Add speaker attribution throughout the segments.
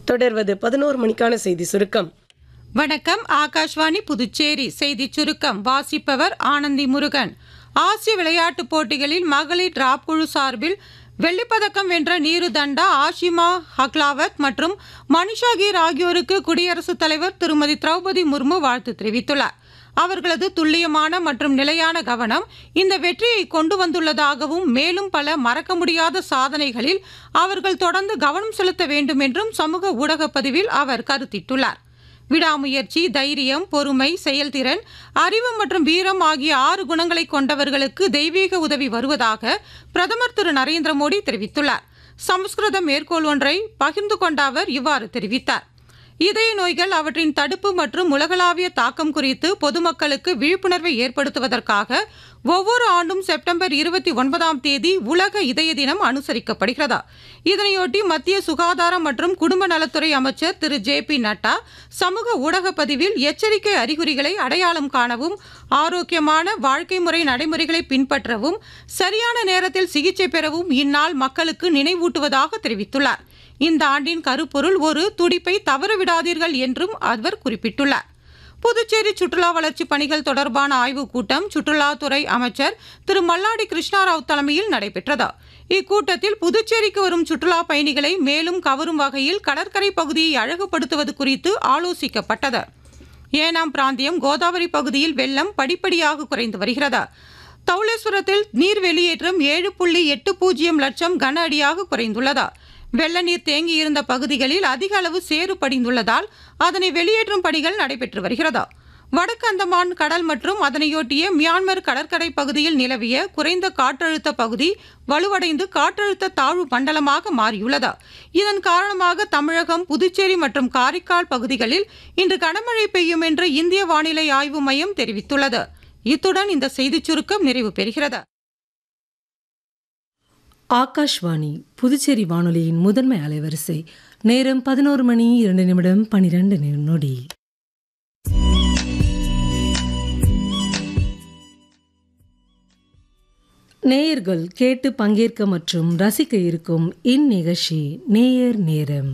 Speaker 1: தொடர்வது பதினோரு மணிக்கான செய்தி சுருக்கம்
Speaker 2: வணக்கம் ஆகாஷ்வாணி புதுச்சேரி செய்திச் சுருக்கம் வாசிப்பவர் ஆனந்தி முருகன் ஆசிய விளையாட்டுப் போட்டிகளில் மகளிர் டிராப் குழு சார்பில் வெள்ளிப்பதக்கம் வென்ற நீரு தண்டா ஆஷிமா ஹக்லாவத் மற்றும் மனிஷா கீர் ஆகியோருக்கு குடியரசுத் தலைவர் திருமதி திரௌபதி முர்மு வாழ்த்து தெரிவித்துள்ளார் அவர்களது துல்லியமான மற்றும் நிலையான கவனம் இந்த வெற்றியை கொண்டு வந்துள்ளதாகவும் மேலும் பல மறக்க முடியாத சாதனைகளில் அவர்கள் தொடர்ந்து கவனம் செலுத்த வேண்டும் என்றும் சமூக ஊடகப் பதிவில் அவர் கருத்திட்டுள்ளார் விடாமுயற்சி தைரியம் பொறுமை செயல்திறன் அறிவு மற்றும் வீரம் ஆகிய ஆறு குணங்களை கொண்டவர்களுக்கு தெய்வீக உதவி வருவதாக பிரதமர் திரு நரேந்திர மோடி தெரிவித்துள்ளார் சமஸ்கிருத மேற்கோள் ஒன்றை பகிர்ந்து கொண்ட அவர் இவ்வாறு தெரிவித்தார் இதய நோய்கள் அவற்றின் தடுப்பு மற்றும் உலகளாவிய தாக்கம் குறித்து பொதுமக்களுக்கு விழிப்புணர்வை ஏற்படுத்துவதற்காக ஒவ்வொரு ஆண்டும் செப்டம்பர் இருபத்தி ஒன்பதாம் தேதி உலக இதய தினம் அனுசரிக்கப்படுகிறது இதனையொட்டி மத்திய சுகாதாரம் மற்றும் குடும்ப நலத்துறை அமைச்சர் திரு ஜே பி நட்டா சமூக ஊடக பதிவில் எச்சரிக்கை அறிகுறிகளை அடையாளம் காணவும் ஆரோக்கியமான வாழ்க்கை முறை நடைமுறைகளை பின்பற்றவும் சரியான நேரத்தில் சிகிச்சை பெறவும் இந்நாள் மக்களுக்கு நினைவூட்டுவதாக தெரிவித்துள்ளார் இந்த ஆண்டின் கருப்பொருள் ஒரு துடிப்பை தவறவிடாதீர்கள் என்றும் அவர் குறிப்பிட்டுள்ளார் புதுச்சேரி சுற்றுலா வளர்ச்சி பணிகள் தொடர்பான ஆய்வுக் கூட்டம் சுற்றுலாத்துறை அமைச்சர் திரு மல்லாடி கிருஷ்ணாராவ் தலைமையில் நடைபெற்றது இக்கூட்டத்தில் புதுச்சேரிக்கு வரும் சுற்றுலா பயணிகளை மேலும் கவரும் வகையில் கடற்கரை பகுதியை அழகுபடுத்துவது குறித்து ஆலோசிக்கப்பட்டது ஏனாம் பிராந்தியம் கோதாவரி பகுதியில் வெள்ளம் படிப்படியாக குறைந்து வருகிறது தௌலேஸ்வரத்தில் நீர் வெளியேற்றம் ஏழு புள்ளி எட்டு பூஜ்ஜியம் லட்சம் கன அடியாக குறைந்துள்ளது வெள்ள நீர் தேங்கியிருந்த பகுதிகளில் அதிக அளவு சேறு படிந்துள்ளதால் அதனை வெளியேற்றும் பணிகள் நடைபெற்று வருகிறது வடக்கு அந்தமான் கடல் மற்றும் அதனையொட்டிய மியான்மர் கடற்கரை பகுதியில் நிலவிய குறைந்த காற்றழுத்த பகுதி வலுவடைந்து காற்றழுத்த தாழ்வு மண்டலமாக மாறியுள்ளது இதன் காரணமாக தமிழகம் புதுச்சேரி மற்றும் காரைக்கால் பகுதிகளில் இன்று கனமழை பெய்யும் என்று இந்திய வானிலை ஆய்வு மையம் தெரிவித்துள்ளது இத்துடன் இந்த செய்திச் சுருக்கம் நிறைவு பெறுகிறது
Speaker 3: ஆகாஷ்வாணி புதுச்சேரி வானொலியின் முதன்மை அலைவரிசை நேரம் பதினோரு மணி இரண்டு நிமிடம் பனிரெண்டு நொடி நேயர்கள் கேட்டு பங்கேற்க மற்றும் ரசிக்க இருக்கும் இந்நிகழ்ச்சி நேயர் நேரம்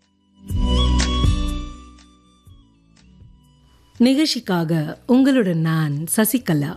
Speaker 3: நிகழ்ச்சிக்காக உங்களுடன் நான் சசிகலா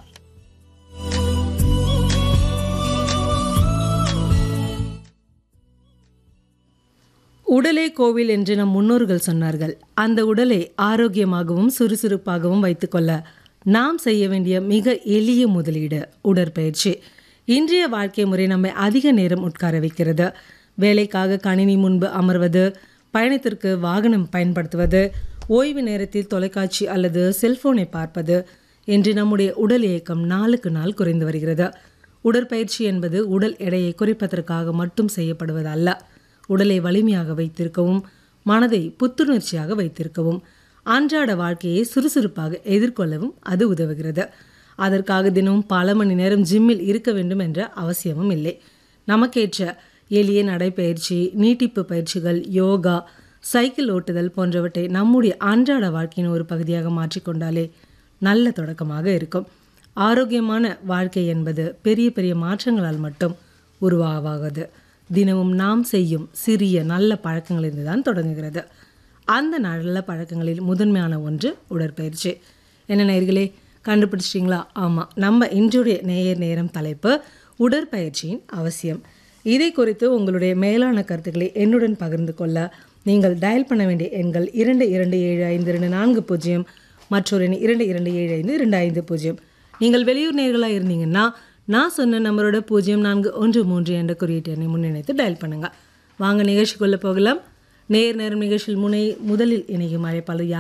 Speaker 3: உடலே கோவில் என்று நம் முன்னோர்கள் சொன்னார்கள் அந்த உடலை ஆரோக்கியமாகவும் சுறுசுறுப்பாகவும் வைத்துக்கொள்ள நாம் செய்ய வேண்டிய மிக எளிய முதலீடு உடற்பயிற்சி இன்றைய வாழ்க்கை முறை நம்மை அதிக நேரம் உட்கார வைக்கிறது வேலைக்காக கணினி முன்பு அமர்வது பயணத்திற்கு வாகனம் பயன்படுத்துவது ஓய்வு நேரத்தில் தொலைக்காட்சி அல்லது செல்போனை பார்ப்பது என்று நம்முடைய உடல் இயக்கம் நாளுக்கு நாள் குறைந்து வருகிறது உடற்பயிற்சி என்பது உடல் எடையை குறைப்பதற்காக மட்டும் செய்யப்படுவது அல்ல உடலை வலிமையாக வைத்திருக்கவும் மனதை புத்துணர்ச்சியாக வைத்திருக்கவும் அன்றாட வாழ்க்கையை சுறுசுறுப்பாக எதிர்கொள்ளவும் அது உதவுகிறது அதற்காக தினமும் பல மணி நேரம் ஜிம்மில் இருக்க வேண்டும் என்ற அவசியமும் இல்லை நமக்கேற்ற எளிய நடைப்பயிற்சி நீட்டிப்பு பயிற்சிகள் யோகா சைக்கிள் ஓட்டுதல் போன்றவற்றை நம்முடைய அன்றாட வாழ்க்கையின் ஒரு பகுதியாக மாற்றிக்கொண்டாலே நல்ல தொடக்கமாக இருக்கும் ஆரோக்கியமான வாழ்க்கை என்பது பெரிய பெரிய மாற்றங்களால் மட்டும் உருவாகாது தினமும் நாம் செய்யும் சிறிய நல்ல பழக்கங்களிலிருந்து தான் தொடங்குகிறது அந்த நல்ல பழக்கங்களில் முதன்மையான ஒன்று உடற்பயிற்சி என்ன நேயர்களே கண்டுபிடிச்சிட்டிங்களா ஆமாம் நம்ம இன்றைய நேயர் நேரம் தலைப்பு உடற்பயிற்சியின் அவசியம் இதை குறித்து உங்களுடைய மேலான கருத்துக்களை என்னுடன் பகிர்ந்து கொள்ள நீங்கள் டயல் பண்ண வேண்டிய எண்கள் இரண்டு இரண்டு ஏழு ஐந்து இரண்டு நான்கு பூஜ்ஜியம் மற்றொரு எண் இரண்டு இரண்டு ஏழு ஐந்து இரண்டு ஐந்து பூஜ்ஜியம் நீங்கள் வெளியூர் நேர்களாக இருந்தீங்கன்னா நான் சொன்ன நம்பரோட பூஜ்ஜியம் நான்கு ஒன்று மூன்று என்ற குறியீட்டு எண்ணை முன்னிணைத்து டயல் பண்ணுங்கள் வாங்க நிகழ்ச்சிக்குள்ளே போகலாம் நேர் நேரம் நிகழ்ச்சியில் முனை முதலில் இணையும் அழைப்பாளர்